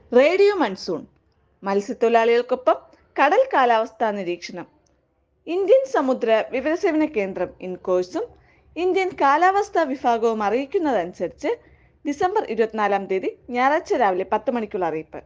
radio monsoon മത്സ്യത്തൊഴിലാളികൾക്കൊപ്പം കടൽ കാലാവസ്ഥാ നിരീക്ഷണം ഇന്ത്യൻ സമുദ്ര വിവരസേവന കേന്ദ്രം ഇൻകോഴ്സും ഇന്ത്യൻ കാലാവസ്ഥാ വിഭാഗവും അറിയിക്കുന്നതനുസരിച്ച് ഡിസംബർ ഇരുപത്തിനാലാം തീയതി ഞായറാഴ്ച രാവിലെ പത്ത് മണിക്കുള്ള അറിയിപ്പ്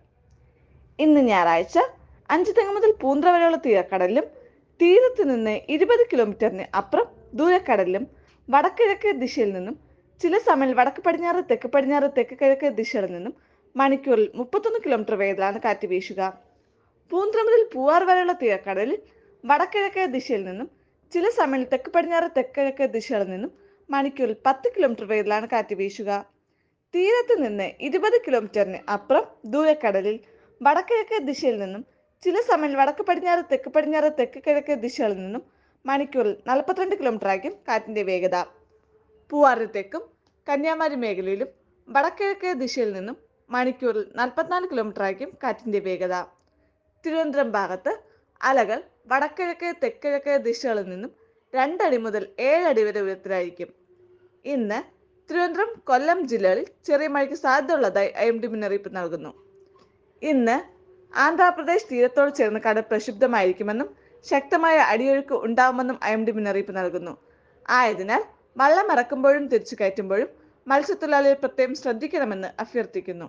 ഇന്ന് ഞായറാഴ്ച അഞ്ച് തെങ്ങ് മുതൽ പൂന്ത്ര വരെയുള്ള തീരക്കടലിലും തീരത്ത് നിന്ന് ഇരുപത് കിലോമീറ്ററിന് അപ്പുറം ദൂരക്കടലിലും വടക്കിഴക്ക് ദിശയിൽ നിന്നും ചില സമയം വടക്ക് പടിഞ്ഞാറ് തെക്ക് പടിഞ്ഞാറ് തെക്ക് കിഴക്ക് ദിശകളിൽ നിന്നും മണിക്കൂറിൽ മുപ്പത്തൊന്ന് കിലോമീറ്റർ വേഗത്തിലാണ് കാറ്റ് വീശുക പൂന്ത്ര മുതൽ പൂവാർ വരെയുള്ള തീരക്കടലിൽ വടക്കിഴക്ക് ദിശയിൽ നിന്നും ചില സമയം തെക്ക് പടിഞ്ഞാറ് തെക്കിഴക്ക് ദിശകളിൽ നിന്നും മണിക്കൂറിൽ പത്ത് കിലോമീറ്റർ വേഗത്തിലാണ് കാറ്റ് വീശുക തീരത്ത് നിന്ന് ഇരുപത് കിലോമീറ്ററിന് അപ്പുറം ദൂരക്കടലിൽ വടക്കിഴക്ക് ദിശയിൽ നിന്നും ചില സമയം വടക്ക് പടിഞ്ഞാറ് തെക്ക് പടിഞ്ഞാറ് തെക്ക് കിഴക്ക് ദിശകളിൽ നിന്നും മണിക്കൂറിൽ നാൽപ്പത്തിരണ്ട് കിലോമീറ്റർ ആയിരിക്കും കാറ്റിന്റെ വേഗത പൂവാറിന് തെക്കും കന്യാകുമാരി മേഖലയിലും വടക്കിഴക്ക് ദിശയിൽ നിന്നും മണിക്കൂറിൽ നാൽപ്പത്തിനാല് കിലോമീറ്റർ ആയിരിക്കും കാറ്റിന്റെ വേഗത തിരുവനന്തപുരം ഭാഗത്ത് അലകൾ വടക്കിഴക്ക് തെക്കിഴക്ക് ദിശകളിൽ നിന്നും രണ്ടടി മുതൽ ഏഴടി വരെ ഉയരത്തിലായിരിക്കും ഇന്ന് തിരുവനന്തപുരം കൊല്ലം ജില്ലകളിൽ ചെറിയ മഴയ്ക്ക് സാധ്യതയുള്ളതായി ഐ എം ഡി മുന്നറിയിപ്പ് നൽകുന്നു ഇന്ന് ആന്ധ്രാപ്രദേശ് തീരത്തോട് ചേർന്ന് കടൽ പ്രക്ഷുബ്ധമായിരിക്കുമെന്നും ശക്തമായ അടിയൊഴുക്ക് ഉണ്ടാവുമെന്നും ഐ എം ഡി മുന്നറിയിപ്പ് നൽകുന്നു ആയതിനാൽ വള്ളം ഇറക്കുമ്പോഴും തിരിച്ചു കയറ്റുമ്പോഴും മത്സ്യത്തൊഴിലാളികൾ പ്രത്യേകം ശ്രദ്ധിക്കണമെന്ന് അഭ്യർത്ഥിക്കുന്നു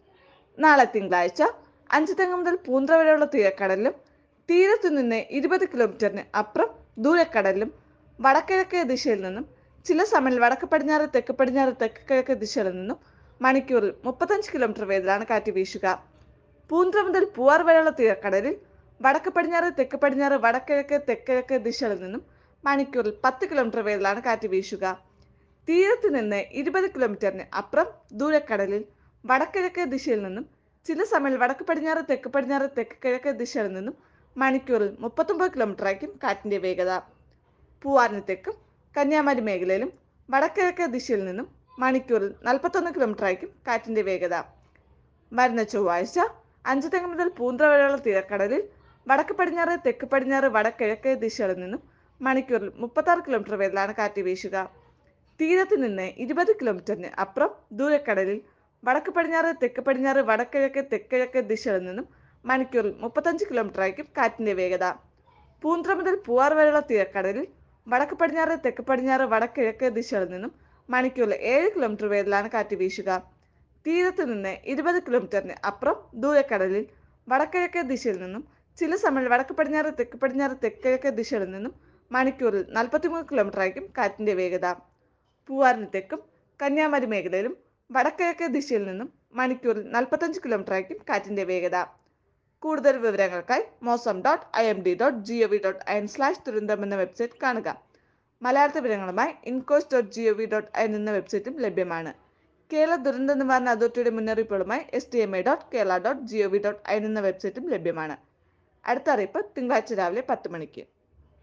നാളെ തിങ്കളാഴ്ച അഞ്ച് തെങ്ങ് മുതൽ പൂന്ത്ര വരെയുള്ള തീരക്കടലിലും തീരത്തു നിന്ന് ഇരുപത് കിലോമീറ്ററിന് അപ്പുറം ദൂരക്കടലിലും വടക്കിഴക്ക് ദിശയിൽ നിന്നും ചില സമയം വടക്ക് പടിഞ്ഞാറ് തെക്ക് പടിഞ്ഞാറ് തെക്ക് കിഴക്ക് ദിശയിൽ നിന്നും മണിക്കൂറിൽ മുപ്പത്തഞ്ച് കിലോമീറ്റർ വേഗത്തിലാണ് കാറ്റ് വീശുക പൂന്ത്ര മുതൽ പൂവാർ വരെയുള്ള തീരക്കടലിൽ വടക്ക് പടിഞ്ഞാറ് തെക്ക് പടിഞ്ഞാറ് വടക്കിഴക്ക് തെക്കിഴക്ക് ദിശകളിൽ നിന്നും മണിക്കൂറിൽ പത്ത് കിലോമീറ്റർ വേഗത്തിലാണ് കാറ്റ് വീശുക തീരത്ത് നിന്ന് ഇരുപത് കിലോമീറ്ററിന് അപ്പുറം ദൂരക്കടലിൽ വടക്കിഴക്ക് ദിശയിൽ നിന്നും ചില സമയം വടക്ക് പടിഞ്ഞാറ് തെക്ക് പടിഞ്ഞാറ് തെക്ക് കിഴക്ക് ദിശയിൽ നിന്നും മണിക്കൂറിൽ മുപ്പത്തൊമ്പത് കിലോമീറ്റർ ആയിരിക്കും കാറ്റിന്റെ വേഗത പൂവാറിന് തെക്കും കന്യാകുമാരി മേഖലയിലും വടക്കിഴക്ക് ദിശയിൽ നിന്നും മണിക്കൂറിൽ നാൽപ്പത്തൊന്ന് കിലോമീറ്റർ ആയിരിക്കും കാറ്റിന്റെ വേഗത വരുന്ന ചൊവ്വാഴ്ച അഞ്ച് തെങ്ങ് മുതൽ പൂന്ത്ര വരെയുള്ള തീരക്കടലിൽ വടക്ക് പടിഞ്ഞാറ് തെക്ക് പടിഞ്ഞാറ് വടക്കിഴക്ക് ദിശകളിൽ നിന്നും മണിക്കൂറിൽ മുപ്പത്താറ് കിലോമീറ്റർ വേഗത്തിലാണ് കാറ്റ് വീശുക തീരത്ത് നിന്ന് ഇരുപത് കിലോമീറ്ററിന് അപ്പുറം ദൂരക്കടലിൽ വടക്ക് പടിഞ്ഞാറ് തെക്ക് പടിഞ്ഞാറ് വടക്കിഴക്ക് തെക്കിഴക്ക് ദിശകളിൽ നിന്നും മണിക്കൂറിൽ മുപ്പത്തഞ്ച് കിലോമീറ്റർ ആയിരിക്കും കാറ്റിന്റെ വേഗത പൂന്ത്ര മുതൽ പൂവാർ വരെയുള്ള തീരക്കടലിൽ വടക്ക് പടിഞ്ഞാറ് തെക്ക് പടിഞ്ഞാറ് വടക്കിഴക്ക് ദിശകളിൽ നിന്നും മണിക്കൂറിൽ ഏഴ് കിലോമീറ്റർ വേഗത്തിലാണ് കാറ്റ് വീശുക തീരത്ത് നിന്ന് ഇരുപത് കിലോമീറ്ററിന് അപ്പുറം ദൂരക്കടലിൽ വടക്കിഴക്ക് ദിശയിൽ നിന്നും ചില സമയം വടക്ക് പടിഞ്ഞാറ് തെക്ക് പടിഞ്ഞാറ് തെക്കിഴക്ക് ദിശകളിൽ നിന്നും മണിക്കൂറിൽ നാൽപ്പത്തിമൂന്ന് കിലോമീറ്റർ ആയിരിക്കും കാറ്റിന്റെ വേഗത പൂവാറിന് തെക്കും കന്യാകുമാരി മേഖലയിലും വടക്കിഴക്ക് ദിശയിൽ നിന്നും മണിക്കൂറിൽ നാൽപ്പത്തഞ്ച് കിലോമീറ്റർ ആയിരിക്കും കാറ്റിന്റെ വേഗത കൂടുതൽ വിവരങ്ങൾക്കായി Mausam dot I M D dot G O V dot I N slash തുരന്തം എന്ന വെബ്സൈറ്റ് കാണുക മലയാള വിവരങ്ങളുമായി INCOIS dot G O V dot I N എന്ന വെബ്സൈറ്റും ലഭ്യമാണ് കേരള ദുരന്ത നിവാരണ അതോറിറ്റിയുടെ മുന്നറിയിപ്പുകളുമായി S T M I dot Kerala dot G O V dot I N എന്ന വെബ്സൈറ്റും ലഭ്യമാണ് അടുത്ത അറിയിപ്പ് തിങ്കളാഴ്ച രാവിലെ പത്ത് മണിക്ക്